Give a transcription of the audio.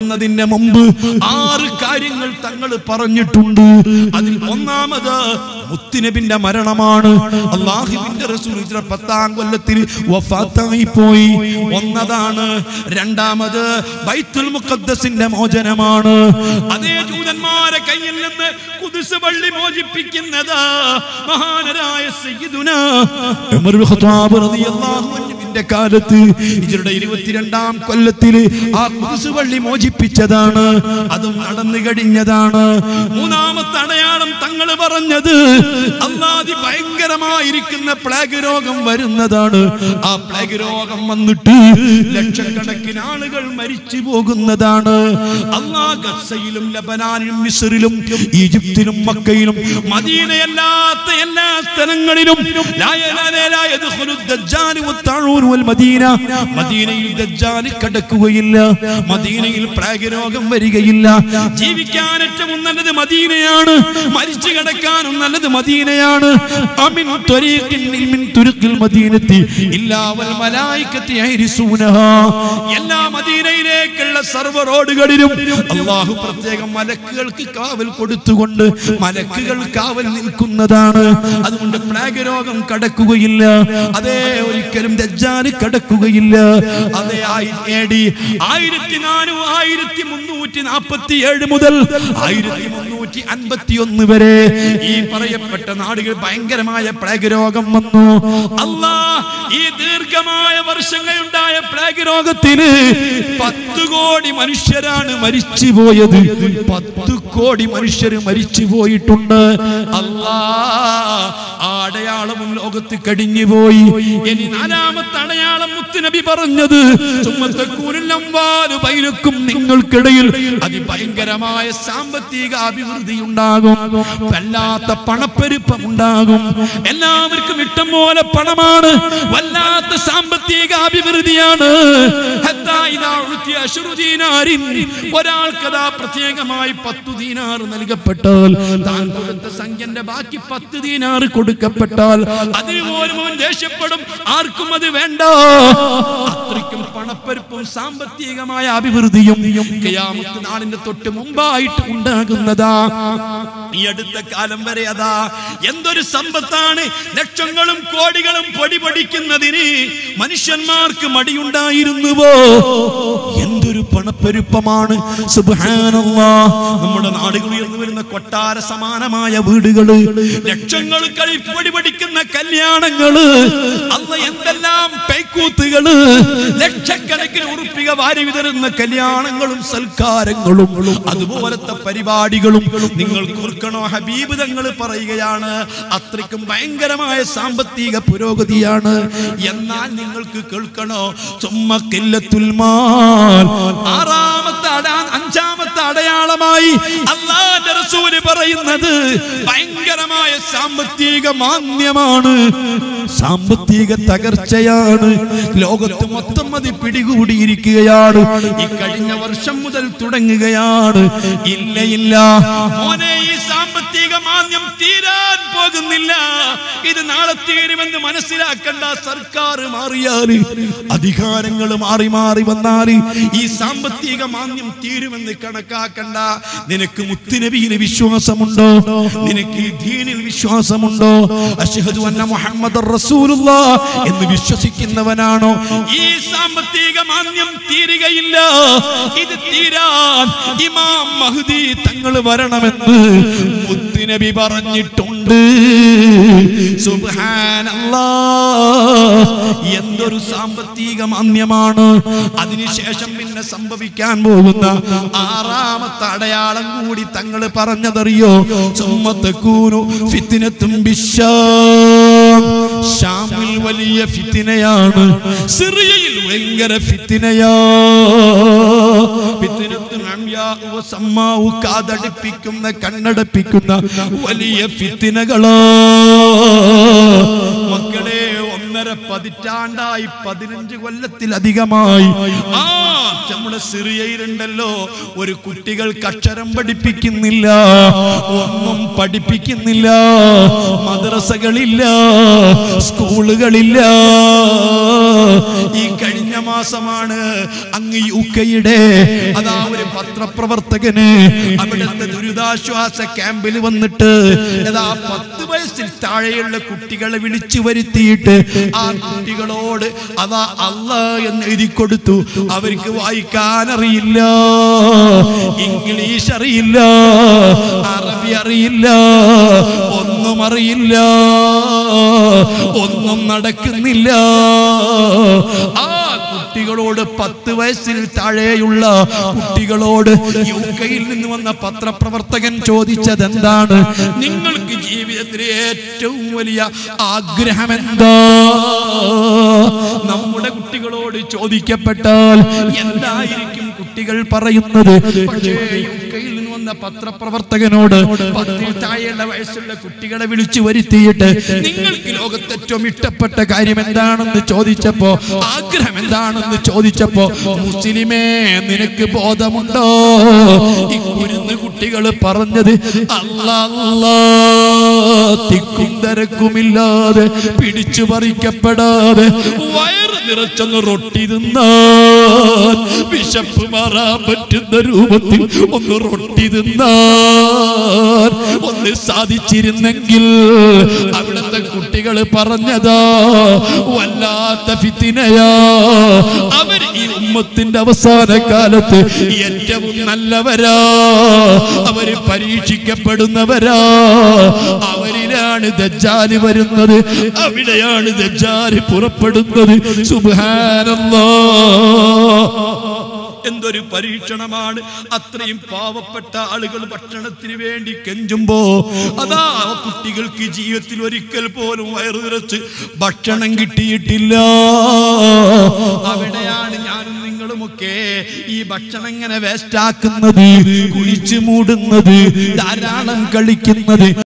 ന്നതിന്റെ മുമ്പ് ആറ് കാര്യങ്ങൾ തങ്ങൾ പറഞ്ഞിട്ടുണ്ട് അതിൽ ഒന്നാമത് മുത്തുനബിന്റെ മരണമാണ് അള്ളാഹുവിന്റെ റസൂൽ ഹിജ്റ പത്താം കൊല്ലത്തിൽ വഫാത്തായി പോയി ഒന്നതാണ് രണ്ടാമത് ബൈത്തുൽ മുഖദ്ദസിന്റെ മോചനമാണ് അതേ ജൂതന്മാരെ കയ്യിൽ നിന്ന് കുതിസ് പള്ളി മോചിപ്പിക്കുന്നത് മഹാനരായ സയ്യിദുന ഉമർ ബിൻ ഖത്താബ് റളിയല്ലാഹു അൻഹുവിന്റെ കാലത്ത് ഹിജ്റയുടെ ഇരുപത്തിരണ്ടാം കൊല്ലത്തിൽ ആ കുതിസ് പള്ളി മോചിപ്പിച്ചതാണ് അതും നടന്നു കഴിഞ്ഞതാണ് മൂന്നാമത്തെ അടയാളം തങ്ങൾ പറഞ്ഞത് അല്ലാതി ഭയങ്കരമായിരിക്കുന്ന പ്ലേഗ് രോഗം വരുന്നതാണ് ആ പ്ലേഗ് രോഗം വന്നിട്ട് ലക്ഷക്കണക്കിന് ആളുകൾ മരിച്ചു പോകുന്നതാണ് അള്ളാ ഗസയിലും ലബനാനിലും മിസ്റിലും ഈജിപ്തിലും മക്കയിലും മദീനയല്ലാത്ത എല്ലാ സ്ഥലങ്ങളിലും ലാ യലാ ലാ യദ്ഖുലു ദജ്ജാലു വത്തഊർ വൽ മദീന മദീനയിൽ ദജ്ജാൽ കടക്കുകയില്ല മദീനയിൽ പ്ലേഗ് രോഗം വരികയില്ല ജീവിക്കാൻ ഏറ്റവും നല്ലത് മദീനയാണ് മരിച്ചു കിടക്കാനും നല്ലത് മദീനയാണ് അമിൻ ത്വരീഖിൻ മിൻ തുരുക്കിൽ മദീനത്തി ഇല്ലാ വൽ മലായികത്തി യരിസൂനഹാ എല്ലാ മദീനയിലേക്കുള്ള സർവ്വ റോഡുകളിലും അള്ളാഹു പ്രത്യേകം മലക്കുകൾക്ക് കാവൽ കൊടുത്തുകൊണ്ട് മലക്കുകൾ കാവൽ നിൽക്കുന്നതാണ് അതുകൊണ്ട് പ്ലേഗ് രോഗം കടക്കുകയില്ല അതേ ഒരിക്കലും ദജ്ജാല് കടക്കുകയില്ല അതേ ആയി ആയിരത്തി നാനൂ ആയിരത്തി മുന്നൂറ്റി നാൽപ്പത്തി ഏഴ് മുതൽ ആയിരത്തി മുന്നൂറ്റി അൻപത്തി ഒന്ന് വരെ ഈ പറയപ്പെട്ട നാടുകൾ ഭയങ്കരമായ പ്ലേഗ് രോഗം വന്നു അല്ലാ ഈ ദീർഘമായ വർഷങ്ങളുണ്ടായ പ്ലേഗ് രോഗത്തിന് പത്ത് കോടി മനുഷ്യരാണ് മരിച്ചു പോയത് പത്ത് കോടി മനുഷ്യർ മരിച്ചു പോയിട്ടുണ്ട് അല്ലാ ആ അടയാളവും ലോകത്ത് കഴിഞ്ഞു പോയി ഇനി നാലാമത്തെ അടയാളം മുത്തുനബി പറഞ്ഞത് ബൈനക്കും നിങ്ങൾക്കിടയിൽ അതിഭയങ്കരമായ സാമ്പത്തിക അഭിവൃദ്ധി ഉണ്ടാകും വല്ലാത്ത പണപ്പെരുപ്പം ഉണ്ടാകും എല്ലാവർക്കും ഇഷ്ടം പോലെ പണമാണ് വല്ലാത്ത സാമ്പത്തിക അഭിവൃദ്ധിയാണ് ഹത്താ ഇദാ ഉഴ്ത്തിയ അശ്റു ദീനാരിൻ. ഒരാൾക്കതാ പ്രത്യേകമായി പത്തു ദീനാർ നൽകപ്പെട്ടാൽ താൻ കൊടുത്ത സംഖ്യന്റെ ബാക്കി പത്ത് ദീനാർ കൊടുക്കപ്പെട്ടാൽ അതിന് പോലും അവൻ ദേഷ്യപ്പെടും ആർക്കും അത് വേണ്ട അത്രയ്ക്കും പണപ്പെരുപ്പും സാമ്പത്തികമായ അഭിവൃദ്ധിയും ഖിയാമത്ത് നാളിന്റെ തൊട്ട് മുമ്പായിട്ട് ഉണ്ടാകുന്നതാ ഈ അടുത്ത കാലം വരെ അതാ എന്തൊരു സമ്പത്താണ് ലക്ഷങ്ങളും കോടികളും പൊടി പൊടിക്കുന്നതിന് മനുഷ്യന്മാർക്ക് മടിയുണ്ടായിരുന്നുവോ എന്തൊരു പണപ്പെരുപ്പമാണ് സുബ്ഹാനല്ലാ നമ്മുടെ നാടുകളിൽ ഉയർന്നു വരുന്ന കൊട്ടാര സമാനമായ വീടുകള് ലക്ഷങ്ങൾ കഴി പൊടി പൊടിക്കുന്ന കല്യാണങ്ങള് അല്ല എന്തെല്ലാം പൈക്കൂത്തുകള് ലക്ഷക്കണക്കിന് ഉറുപ്പിക വാരി വിതറുന്ന കല്യാണങ്ങളും സൽക്കാരങ്ങളും അതുപോലത്തെ പരിപാടികളും നിങ്ങൾ കുറുക്കണോ ഹബീബ് തങ്ങൾ പറയുകയാണ് അത്രയ്ക്കും ഭയങ്കരമായ സാമ്പത്തിക പുരോഗതിയാണ് എന്നാൽ നിങ്ങൾക്ക് കേൾക്കണോ ചുമ്മക്കില്ലത്തുൽ മാൽ ആറാമത്തെ അടാ അഞ്ചാമത്തെ അടയാളമായി അള്ളാന്റെ റസൂല് പറയുന്നത് ഭയങ്കരമായ സാമ്പത്തിക മാന്യമാണ് സാമ്പത്തിക തകർച്ചയാണ് ലോകത്ത് മൊത്തം അത് പിടികൂടിയിരിക്കുകയാണ് ഈ കഴിഞ്ഞ വർഷം മുതൽ തുടങ്ങുകയാണ് ഇല്ല ഇല്ല മോനെ ഈ സാമ്പത്തിക മാന്യം തീരാൻ പോകുന്നില്ല ഇത് നാളെ തീരുമെന്ന് മനസ്സിലാക്കണ്ട സർക്കാർ മാറിയാല് അധികാരങ്ങൾ മാറി മാറി വന്നാല് ഈ സാമ്പത്തിക മാന്യം തീരുമെന്ന് കണക്കാക്കണ്ട നിനക്ക് മുത്തുനബിയിൽ വിശ്വാസമുണ്ടോ നിനക്ക് ഈ ദീനിൽ വിശ്വാസമുണ്ടോ അഷ്ഹദു അന്ന മുഹമ്മദ് റസൂലുള്ള എന്ന് വിശ്വസിക്കുന്നവനാണോ ഈ സാമ്പത്തിക മാന്യം തീരുകയില്ല ഇത് തീരാൻ ഇമാം മഹ്ദി തങ്ങൾ വരണമെന്ന് മുത്തുനബി പറഞ്ഞിട്ടുണ്ട് സുബ്ഹാനല്ലാ എന്തൊരു സാമ്പത്തിക മാന്യമാണ് അതിനുശേഷം പിന്നെ സംഭവിക്കാൻ പോകുന്ന ആറാമത്തെ അടയാളം കൂടി തങ്ങൾ പറഞ്ഞതറിയോ സുമ്മത്തക്കൂനു ഫിത്തിനത്തും ബിശ്ശാം ഷാമിൽ വലിയ ഫിത്തിനയാണ് സിറിയയിൽ ഭയങ്കര ഫിത്തിനയാ ഫിത്തിനത്തും അംയാഉ വസമ്മാഉ കാതടിപ്പിക്കുന്ന കണ്ണടപ്പിക്കുന്ന വലിയ ഫിത്തിനകളോ മക്കളെ ഒന്നര പതിറ്റാണ്ടായി പതിനഞ്ച് കൊല്ലത്തിലധികമായി ആ നമ്മുടെ സിറിയയിലുണ്ടല്ലോ ഒരു കുട്ടികൾക്ക് അക്ഷരം പഠിപ്പിക്കുന്നില്ല ഒന്നും പഠിപ്പിക്കുന്നില്ല മദ്രസകളില്ല സ്കൂളുകളില്ല ഈ കഴിഞ്ഞ മാസമാണ് അങ്ങ് യു കെയുടെ അതാ ഒരു പത്രപ്രവർത്തകന് അവിടുത്തെ ദുരിതാശ്വാസ ക്യാമ്പിൽ വന്നിട്ട് അതാ പത്ത് വയസ്സിൽ താഴെയുള്ള കുട്ടികളെ വിളിച്ചു വരുത്തിയിട്ട് ആ കുട്ടികളോട് അതാ അല്ല എന്ന് എഴുതി കൊടുത്തു അവർക്ക് വായിക്കാൻ അറിയില്ല ഇംഗ്ലീഷ് അറിയില്ല അറബി അറിയില്ല ഒന്നും അറിയില്ല ഒന്നും നടക്കുന്നില്ല ആ കുട്ടികളോട് പത്ത് വയസ്സിൽ താഴെയുള്ള കുട്ടികളോട് യു കെയിൽ നിന്ന് വന്ന പത്രപ്രവർത്തകൻ ചോദിച്ചത് എന്താണ് നിങ്ങൾക്ക് ജീവിതത്തിലെ ഏറ്റവും വലിയ ആഗ്രഹം എന്താ നമ്മുടെ കുട്ടികളോട് ചോദിക്കപ്പെട്ടാൽ എന്തായിരിക്കും കുട്ടികൾ പറയുന്നത് പക്ഷേ യു കെയിൽ നിന്ന് വന്ന പത്രപ്രവർത്തകനോട് പത്തിൽ താഴെയുള്ള വയസ്സുള്ള കുട്ടികളെ വിളിച്ചു വരുത്തിയിട്ട് നിങ്ങൾക്ക് ലോകത്ത് ഏറ്റവും ഇഷ്ടപ്പെട്ട കാര്യം എന്താണെന്ന് ചോദിച്ചപ്പോ ആഗ്രഹം എന്താണെന്ന് ചോദിച്ചപ്പോ മുസ്ലിമേ നിനക്ക് ബോധമുണ്ടോ ഈ കുരുന്ന് കുട്ടികൾ പറഞ്ഞത് അല്ലാ അല്ലാ, തിക്കും തിരക്കുമില്ലാതെ പിടിച്ചു പറിക്കപ്പെടാതെ വയറ് നിറച്ചൊന്ന് റൊട്ടി തിന്നാൻ വിശപ്പ് മാറാൻ പറ്റുന്ന രൂപത്തിൽ ഒന്ന് റൊട്ടി തിന്നാൻ ഒന്ന് സാധിച്ചിരുന്നെങ്കിൽ അവിടുത്തെ കുട്ടികൾ പറഞ്ഞതാ വല്ലാത്ത ഫിത്തിനയാ അവർ ഈ ഉമ്മത്തിന്റെ അവസാന കാലത്ത് ഏറ്റവും നല്ലവരാ അവര് പരീക്ഷിക്കപ്പെടുന്നവരാ അവരിലാണ് ദജ്ജാല് വരുന്നത് അവിടെയാണ് ദജ്ജാല് പുറപ്പെടുന്നത് സുബ്ഹാനല്ലാ എന്തൊരു പരീക്ഷണമാണ് അത്രയും പാവപ്പെട്ട ആളുകൾ ഭക്ഷണത്തിന് വേണ്ടി കെഞ്ചുമ്പോ അതാ ആ കുട്ടികൾക്ക് ജീവിതത്തിൽ ഒരിക്കൽ പോലും വയറു നിറച്ച് ഭക്ഷണം കിട്ടിയിട്ടില്ല അവിടെയാണ് ഞാനും നിങ്ങളുമൊക്കെ ഈ ഭക്ഷണം ഇങ്ങനെ വേസ്റ്റ് ആക്കുന്നത് കുഴിച്ചു മൂടുന്നത് ധാരാളം കളിക്കുന്നത്